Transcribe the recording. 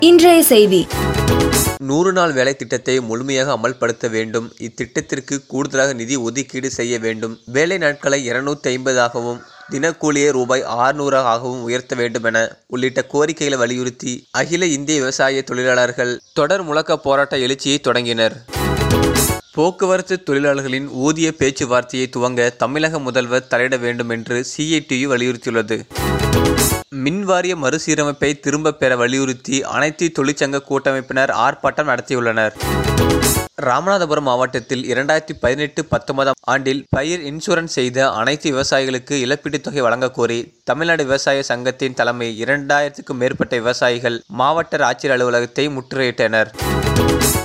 இன்றைய செய்தி நூறு நாள் வேலை திட்டத்தை முழுமையாக அமல்படுத்த வேண்டும் இத்திட்டத்திற்கு கூடுதலாக நிதி ஒதுக்கீடு செய்ய வேண்டும் வேலை நாட்களை இருநூத்தி ஐம்பதாகவும் தினக்கூலியை ரூபாய் ஆறுநூறாகவும் உயர்த்த வேண்டும் என உள்ளிட்ட கோரிக்கைகளை வலியுறுத்தி அகில இந்திய விவசாய தொழிலாளர்கள் தொடர் முழக்க போராட்ட எழுச்சியை தொடங்கினர் போக்குவரத்து தொழிலாளர்களின் ஊதிய பேச்சுவார்த்தையை துவங்க தமிழக முதல்வர் தலையிட வேண்டும் என்று சிஐடியு வலியுறுத்தியுள்ளது மின்வாரிய மறுசீரமைப்பை திரும்பப் பெற வலியுறுத்தி அனைத்து தொழிற்சங்க கூட்டமைப்பினர் ஆர்ப்பாட்டம் நடத்தியுள்ளனர் ராமநாதபுரம் மாவட்டத்தில் இரண்டாயிரத்தி பதினெட்டு பத்தொன்பதாம் ஆண்டில் பயிர் இன்சூரன்ஸ் செய்த அனைத்து விவசாயிகளுக்கு இழப்பீட்டுத் தொகை வழங்கக் கோரி தமிழ்நாடு விவசாய சங்கத்தின் தலைமை இரண்டாயிரத்துக்கும் மேற்பட்ட விவசாயிகள் மாவட்ட ஆட்சியர் அலுவலகத்தை முற்றுகையிட்டனர்